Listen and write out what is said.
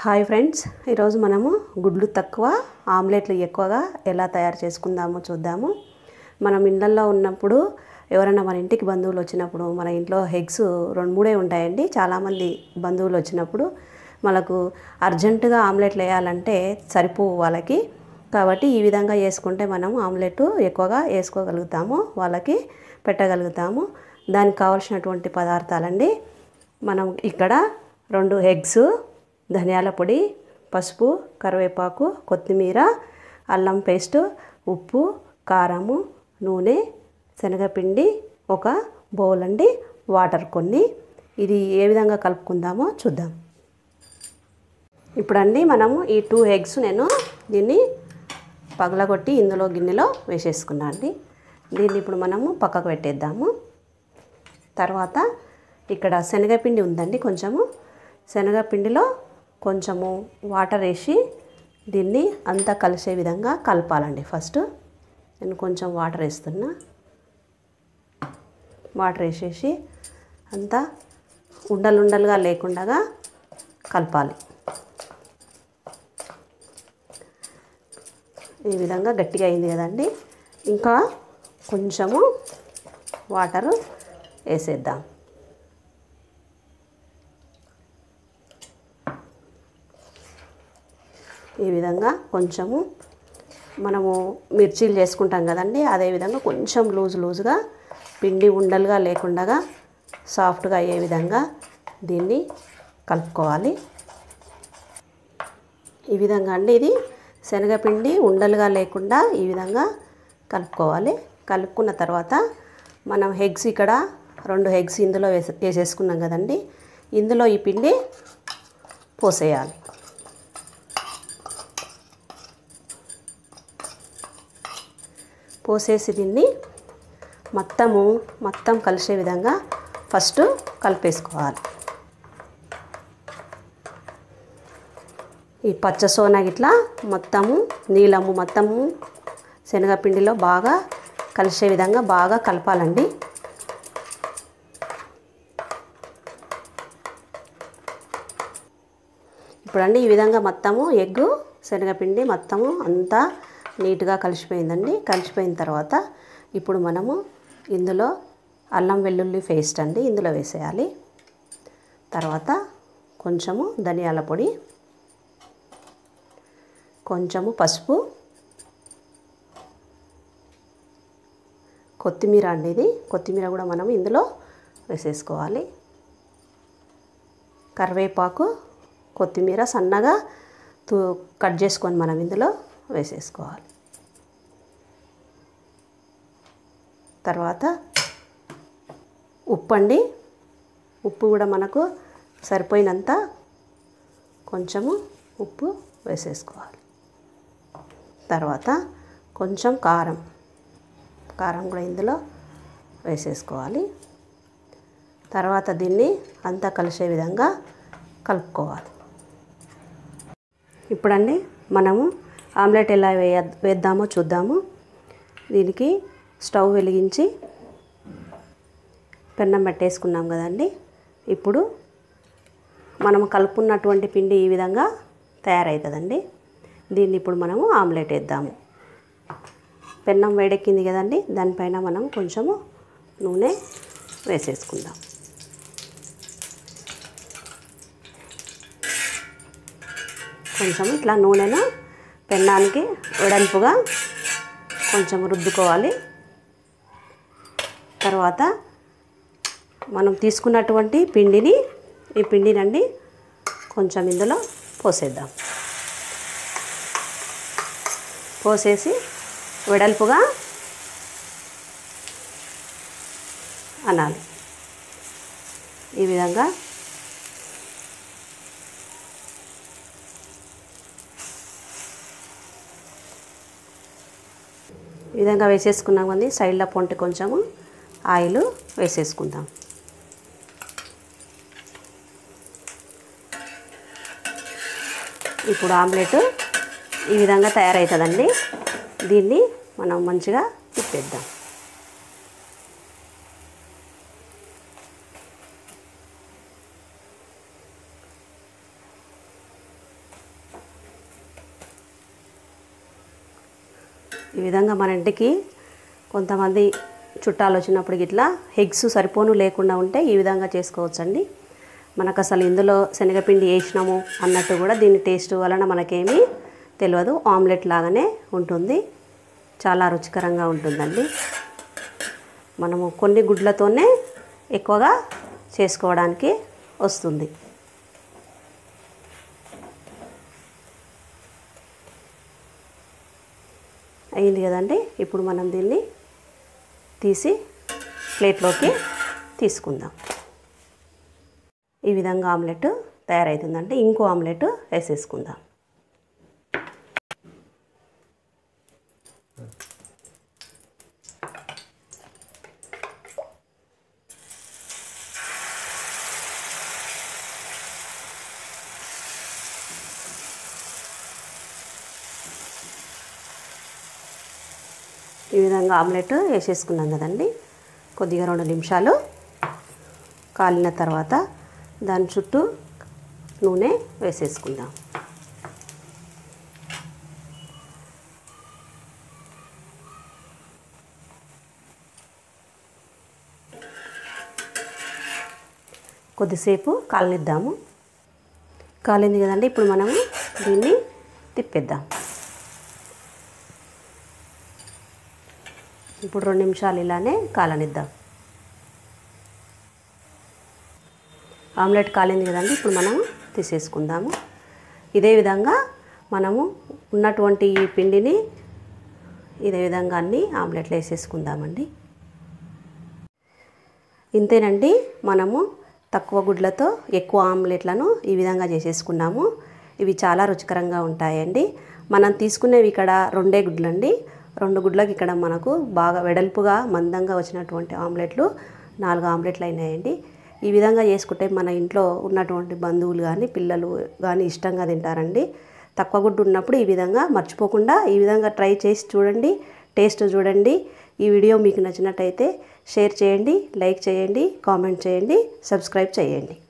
hi friends ఈరోజు మనము గుడ్లు తక్కువ ఆమ్లెట్లు ఎక్కువగా ఎలా తయారు చేసుకుందామో చూద్దాము మనం ఇళ్ళల్లో ఉన్నప్పుడు ఎవరైనా మన ఇంటికి బంధువులు వచ్చినప్పుడు మన ఇంట్లో హెగ్స్ రెండు మూడే ఉంటాయండి చాలామంది బంధువులు వచ్చినప్పుడు మనకు అర్జెంటుగా ఆమ్లెట్లు వేయాలంటే సరిపోవు వాళ్ళకి కాబట్టి ఈ విధంగా వేసుకుంటే మనం ఆమ్లెట్ ఎక్కువగా వేసుకోగలుగుతాము వాళ్ళకి పెట్టగలుగుతాము దానికి కావాల్సినటువంటి పదార్థాలండి మనం ఇక్కడ రెండు ఎగ్స్ ధనియాల పొడి పసుపు కరివేపాకు కొత్తిమీర అల్లం పేస్ట్ ఉప్పు కారము నూనె శనగపిండి ఒక బౌల్ అండి వాటర్ కొన్ని ఇది ఏ విధంగా కలుపుకుందామో చూద్దాం ఇప్పుడండి మనము ఈ టూ ఎగ్స్ నేను దీన్ని పగలగొట్టి ఇందులో గిన్నెలో వేసేసుకున్నా అండి దీన్ని ఇప్పుడు మనము పక్కకు పెట్టేద్దాము తర్వాత ఇక్కడ శనగపిండి ఉందండి కొంచెము శనగపిండిలో కొంచెము వాటర్ వేసి దీన్ని అంతా కలిసే విధంగా కలపాలండి ఫస్ట్ నేను కొంచెం వాటర్ వేస్తున్నా వాటర్ వేసేసి అంతా ఉండలు ఉండలుగా లేకుండా కలపాలి ఈ విధంగా గట్టిగా అయింది కదండి ఇంకా కొంచెము వాటరు వేసేద్దాం ఈ విధంగా కొంచెము మనము మిర్చీలు చేసుకుంటాం కదండి అదేవిధంగా కొంచెం లూజ్ లూజ్గా పిండి ఉండలుగా లేకుండా సాఫ్ట్గా అయ్యే విధంగా దీన్ని కలుపుకోవాలి ఈ విధంగా అండి ఇది శనగపిండి ఉండలుగా లేకుండా ఈ విధంగా కలుపుకోవాలి కలుపుకున్న తర్వాత మనం హెగ్స్ ఇక్కడ రెండు హెగ్స్ ఇందులో వేసే వేసేసుకున్నాం కదండి ఇందులో ఈ పిండి పోసేయాలి పోసేసి దీన్ని మొత్తము మొత్తం కలిసే విధంగా ఫస్ట్ కలిపేసుకోవాలి ఈ పచ్చ సోన గిట్లా మొత్తము నీలము మొత్తము శనగపిండిలో బాగా కలిసే విధంగా బాగా కలపాలండి ఇప్పుడండి ఈ విధంగా మొత్తము ఎగ్గు శనగపిండి మొత్తము అంతా నీట్గా కలిసిపోయిందండి కలిసిపోయిన తర్వాత ఇప్పుడు మనము ఇందులో అల్లం వెల్లుల్లి పేస్ట్ అండి ఇందులో వేసేయాలి తర్వాత కొంచెము ధనియాల పొడి కొంచెము పసుపు కొత్తిమీర అండి ఇది కొత్తిమీర కూడా మనం ఇందులో వేసేసుకోవాలి కరివేపాకు కొత్తిమీర సన్నగా తూ కట్ చేసుకొని మనం ఇందులో వేసేసుకోవాలి తర్వాత ఉప్పు అండి ఉప్పు కూడా మనకు సరిపోయినంత కొంచెము ఉప్పు వేసేసుకోవాలి తర్వాత కొంచెం కారం కారం కూడా ఇందులో వేసేసుకోవాలి తర్వాత దీన్ని అంతా కలిసే విధంగా కలుపుకోవాలి ఇప్పుడండి మనము ఆమ్లెట్ ఎలా వేయ వేద్దామో చూద్దాము దీనికి స్టవ్ వెలిగించి పెన్నం పెట్టేసుకున్నాం కదండి ఇప్పుడు మనము కలుపుకున్నటువంటి పిండి ఈ విధంగా తయారవుతుందండి దీన్ని ఇప్పుడు మనము ఆమ్లెట్ వేద్దాము పెన్నం వేడెక్కింది కదండి దానిపైన మనం కొంచెము నూనె వేసేసుకుందాం కొంచెం ఇట్లా నూనెను పెన్నానికి వెడల్పుగా కొంచెం రుద్దుకోవాలి తర్వాత మనం తీసుకున్నటువంటి పిండిని ఈ పిండినండి కొంచెం ఇందులో పోసేద్దాం పోసేసి వెడల్పుగా అనాలి ఈ విధంగా ఈ విధంగా వేసేసుకున్నాం అండి సైడ్లో పొంటి కొంచెము ఆయిల్ వేసేసుకుందాం ఇప్పుడు ఆమ్లెట్ ఈ విధంగా తయారవుతుందండి దీన్ని మనం మంచిగా తిప్పేద్దాం ఈ విధంగా మన ఇంటికి కొంతమంది చుట్టాలు వచ్చినప్పుడు ఇట్లా ఎగ్స్ సరిపోను లేకుండా ఉంటే ఈ విధంగా చేసుకోవచ్చండి మనకు అసలు ఇందులో శనగపిండి వేసినాము అన్నట్టు కూడా దీని టేస్ట్ వలన మనకేమీ తెలియదు ఆమ్లెట్ లాగానే ఉంటుంది చాలా రుచికరంగా ఉంటుందండి మనము కొన్ని గుడ్లతోనే ఎక్కువగా చేసుకోవడానికి వస్తుంది అయింది కదండి ఇప్పుడు మనం దీన్ని తీసి ప్లేట్లోకి తీసుకుందాం ఈ విధంగా ఆమ్లెట్ తయారవుతుందంటే ఇంకో ఆమ్లెట్ వేసేసుకుందాం ఈ విధంగా ఆమ్లెట్ వేసేసుకున్నాం కదండి కొద్దిగా రెండు నిమిషాలు కాలిన తర్వాత దాని చుట్టూ నూనె వేసేసుకుందాం కొద్దిసేపు కాలనిద్దాము కాలింది కదండి ఇప్పుడు మనము దీన్ని తిప్పేద్దాం ఇప్పుడు రెండు నిమిషాలు ఇలానే కాలనిద్దాం ఆమ్లెట్ కాలింది కదండి ఇప్పుడు మనము తీసేసుకుందాము ఇదే విధంగా మనము ఉన్నటువంటి ఈ పిండిని ఇదే విధంగా అన్ని ఆమ్లెట్లు వేసేసుకుందామండి ఇంతేనండి మనము తక్కువ గుడ్లతో ఎక్కువ ఆమ్లెట్లను ఈ విధంగా చేసేసుకున్నాము ఇవి చాలా రుచికరంగా ఉంటాయండి మనం తీసుకునేవి ఇక్కడ రెండే గుడ్లండి రెండు గుడ్లకి ఇక్కడ మనకు బాగా వెడల్పుగా మందంగా వచ్చినటువంటి ఆమ్లెట్లు నాలుగు ఆమ్లెట్లు అయినాయండి ఈ విధంగా చేసుకుంటే మన ఇంట్లో ఉన్నటువంటి బంధువులు కానీ పిల్లలు కానీ ఇష్టంగా తింటారండి తక్కువ గుడ్డు ఉన్నప్పుడు ఈ విధంగా మర్చిపోకుండా ఈ విధంగా ట్రై చేసి చూడండి టేస్ట్ చూడండి ఈ వీడియో మీకు నచ్చినట్టయితే షేర్ చేయండి లైక్ చేయండి కామెంట్ చేయండి సబ్స్క్రైబ్ చేయండి